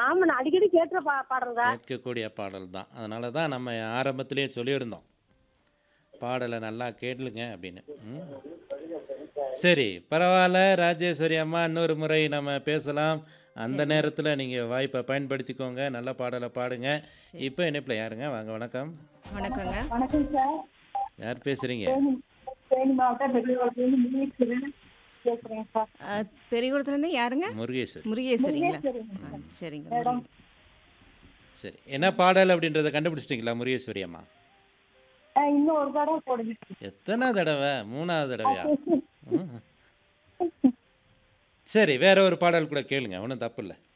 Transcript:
ஆமா நான் அடிக்கடி கேட்டுற பா பாடுறதா கேட்கக்கூடிய பாடல் தான் அதனால தான் நம்ம ஆரம்பத்திலேயே சொல்லியிருந்தோம் பாடலை நல்லா கேளுங்க அப்படின்னு ம். சரி பரவாயில்ல ராஜேஸ்வரி அம்மா இன்னொரு முறை நம்ம பேசலாம் அந்த நேரத்தில் நீங்கள் வாய்ப்பை பயன்படுத்திக்கோங்க நல்ல பாடலை பாடுங்க இப்போ இணைப்பில் யாருங்க வாங்க வணக்கம் வணக்கங்க வணக்கம் சார் யார் பேசுகிறீங்க தேனி மாவட்டம் பெரியவரத்துலேருந்து முன்னேற்றுறேன் பேசுறேன் சார் அஹ், பெரியகுளத்துலேருந்து யாருங்க முருகேஸ்வரி முருகேசரிங்களா ஆ, சரிங்க முருகே- சரி என்ன பாடல் அப்படின்றத கண்டுபிடிச்சிட்டிங்களா முருகேஸ்வரி அம்மா ஆ, இன்னும் ஒரு தடவை போடுங்க எத்தனை தடவை மூணாவது தடவையா ம். சரி வேற ஒரு பாடல் கூட கேளுங்க ஒன்றும் தப்பு இல்லை